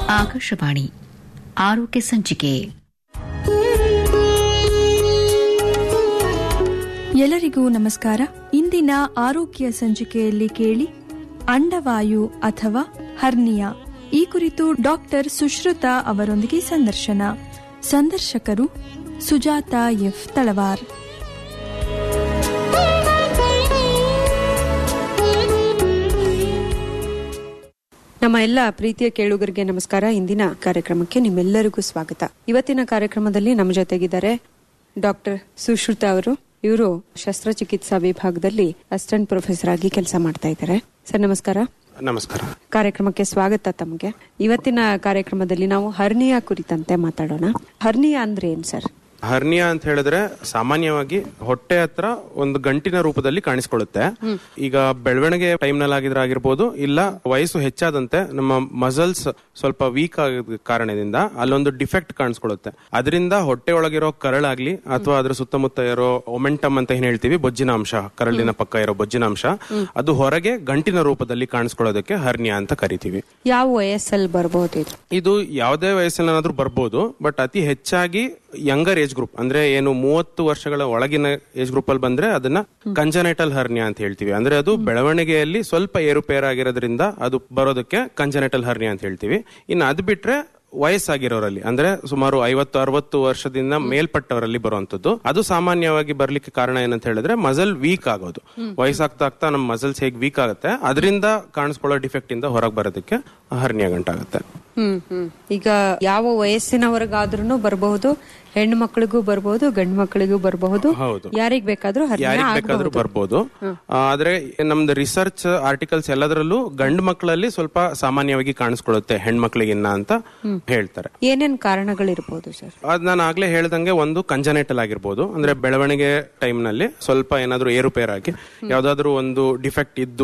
ಆಕಾಶವಾಣಿ ಆರೋಗ್ಯ ಸಂಚಿಕೆ ಎಲ್ಲರಿಗೂ ನಮಸ್ಕಾರ ಇಂದಿನ ಆರೋಗ್ಯ ಸಂಚಿಕೆಯಲ್ಲಿ ಕೇಳಿ ಅಂಡವಾಯು ಅಥವಾ ಹರ್ನಿಯಾ ಈ ಕುರಿತು ಡಾಕ್ಟರ್ ಸುಶ್ರುತಾ ಅವರೊಂದಿಗೆ ಸಂದರ್ಶನ ಸಂದರ್ಶಕರು ಸುಜಾತ ಎಫ್ ತಳವಾರ್ ನಮ್ಮ ಎಲ್ಲ ಪ್ರೀತಿಯ ಕೇಳುಗರಿಗೆ ನಮಸ್ಕಾರ ಇಂದಿನ ಕಾರ್ಯಕ್ರಮಕ್ಕೆ ನಿಮ್ಮೆಲ್ಲರಿಗೂ ಸ್ವಾಗತ ಇವತ್ತಿನ ಕಾರ್ಯಕ್ರಮದಲ್ಲಿ ನಮ್ಮ ಜೊತೆಗಿದ್ದಾರೆ ಡಾಕ್ಟರ್ ಸುಶ್ರುತ ಅವರು ಇವರು ಶಸ್ತ್ರಚಿಕಿತ್ಸಾ ವಿಭಾಗದಲ್ಲಿ ಅಸಿಸ್ಟೆಂಟ್ ಪ್ರೊಫೆಸರ್ ಆಗಿ ಕೆಲಸ ಮಾಡ್ತಾ ಇದ್ದಾರೆ ಸರ್ ನಮಸ್ಕಾರ ನಮಸ್ಕಾರ ಕಾರ್ಯಕ್ರಮಕ್ಕೆ ಸ್ವಾಗತ ತಮಗೆ ಇವತ್ತಿನ ಕಾರ್ಯಕ್ರಮದಲ್ಲಿ ನಾವು ಹರ್ನಿಯಾ ಕುರಿತಂತೆ ಮಾತಾಡೋಣ ಹರ್ನಿಯಾ ಅಂದ್ರೆ ಏನ್ ಸರ್ ಹರ್ನಿಯಾ ಅಂತ ಹೇಳಿದ್ರೆ ಸಾಮಾನ್ಯವಾಗಿ ಹೊಟ್ಟೆ ಹತ್ರ ಒಂದು ಗಂಟಿನ ರೂಪದಲ್ಲಿ ಕಾಣಿಸ್ಕೊಳ್ಳುತ್ತೆ ಈಗ ಬೆಳವಣಿಗೆ ಟೈಮ್ ನಲ್ಲಿ ಆಗಿದ್ರೆ ಆಗಿರ್ಬೋದು ಇಲ್ಲ ವಯಸ್ಸು ಹೆಚ್ಚಾದಂತೆ ನಮ್ಮ ಮಸಲ್ಸ್ ಸ್ವಲ್ಪ ವೀಕ್ ಆಗೋದ ಕಾರಣದಿಂದ ಅಲ್ಲೊಂದು ಡಿಫೆಕ್ಟ್ ಕಾಣಿಸ್ಕೊಳ್ಳುತ್ತೆ ಅದರಿಂದ ಹೊಟ್ಟೆ ಒಳಗಿರೋ ಕರಳಾಗ್ಲಿ ಅಥವಾ ಅದ್ರ ಸುತ್ತಮುತ್ತ ಇರೋ ಒಮೆಂಟಮ್ ಅಂತ ಏನ್ ಹೇಳ್ತೀವಿ ಬೊಜ್ಜಿನ ಅಂಶ ಕರಳಿನ ಪಕ್ಕ ಇರೋ ಬೊಜ್ಜಿನ ಅಂಶ ಅದು ಹೊರಗೆ ಗಂಟಿನ ರೂಪದಲ್ಲಿ ಕಾಣಿಸ್ಕೊಳ್ಳೋದಕ್ಕೆ ಹರ್ನಿಯಾ ಅಂತ ಕರಿತೀವಿ ಯಾವ ವಯಸ್ಸಲ್ಲಿ ಬರಬಹುದು ಇದು ಇದು ಯಾವುದೇ ವಯಸ್ಸಿನಾದ್ರೂ ಬರ್ಬೋದು ಬಟ್ ಅತಿ ಹೆಚ್ಚಾಗಿ ಯಂಗರ್ ಏಜ್ ಗ್ರೂಪ್ ಅಂದ್ರೆ ಏನು ಮೂವತ್ತು ವರ್ಷಗಳ ಒಳಗಿನ ಏಜ್ ಗ್ರೂಪ್ ಅಲ್ಲಿ ಬಂದ್ರೆ ಅದನ್ನ ಕಂಜನೆಟಲ್ ಹರ್ನಿಯಾ ಅಂತ ಹೇಳ್ತೀವಿ ಅಂದ್ರೆ ಅದು ಬೆಳವಣಿಗೆಯಲ್ಲಿ ಸ್ವಲ್ಪ ಏರುಪೇರಾಗಿರೋದ್ರಿಂದ ಅದು ಬರೋದಕ್ಕೆ ಕಂಜನೆಟಲ್ ಹರ್ನಿಯಾ ಅಂತ ಹೇಳ್ತೀವಿ ಇನ್ನು ಅದು ಬಿಟ್ರೆ ವಯಸ್ಸಾಗಿರೋರಲ್ಲಿ ಅಂದ್ರೆ ಸುಮಾರು ಐವತ್ತು ಅರವತ್ತು ವರ್ಷದಿಂದ ಮೇಲ್ಪಟ್ಟವರಲ್ಲಿ ಬರುವಂತದ್ದು ಅದು ಸಾಮಾನ್ಯವಾಗಿ ಬರ್ಲಿಕ್ಕೆ ಕಾರಣ ಏನಂತ ಹೇಳಿದ್ರೆ ಮಸಲ್ ವೀಕ್ ಆಗೋದು ವಯಸ್ಸಾಗ್ತಾ ಆಗ್ತಾ ನಮ್ಮ ಮಸಲ್ಸ್ ಹೇಗೆ ವೀಕ್ ಆಗುತ್ತೆ ಅದರಿಂದ ಕಾಣಿಸ್ಕೊಳ್ಳೋ ಡಿಫೆಕ್ಟ್ ಇಂದ ಹೊರಗೆ ಬರೋದಕ್ಕೆ ಹರ್ನಿಯಾ ಗಂಟಾಗುತ್ತೆ ಹ್ಮ್ ಹ್ಮ್ ಈಗ ಯಾವ ವಯಸ್ಸಿನವರೆಗಾದ್ರೂ ಬರಬಹುದು ಹೆಣ್ಣು ಮಕ್ಕಳಿಗೂ ಬರಬಹುದು ಗಂಡು ಮಕ್ಕಳಿಗೂ ಬರಬಹುದು ಹೌದು. ಯಾರಿಗ್ ಬೇಕಾದ್ರೂ ಹರ್ನಿಯಾ ಯಾರಿಗ್ ಬೇಕಾದ್ರೂ ಬರ್ಬೋದು ಆ, ಆದ್ರೆ ನಮ್ದು ರಿಸರ್ಚ್ ಆರ್ಟಿಕಲ್ಸ್ ಎಲ್ಲದರಲ್ಲೂ ಗಂಡು ಮಕ್ಕಳಲ್ಲಿ ಸ್ವಲ್ಪ ಸಾಮಾನ್ಯವಾಗಿ ಕಾಣಿಸ್ಕೊಳ್ಳುತ್ತೆ ಹೆಣ್ಮಕ್ಳಿಗಿನ್ನ ಅಂತ ಹೇಳ್ತಾರೆ ಏನೇನ್ ಕಾರಣಗಳಿರ್ಬೋದು ಸರ್ ಅದ್ ನಾನು ಆಗ್ಲೇ ಹೇಳ್ದಂಗೆ ಒಂದು ಕಂಜನೆಟಲ್ ಆಗಿರ್ಬೋದು ಅಂದ್ರೆ ಬೆಳವಣಿಗೆ ಟೈಮ್ ನಲ್ಲಿ ಸ್ವಲ್ಪ ಏನಾದ್ರೂ ಏರುಪೇರಾಗಿ ಯಾವ್ದಾದ್ರು ಒಂದು ಡಿಫೆಕ್ಟ್ ಇದ್ದು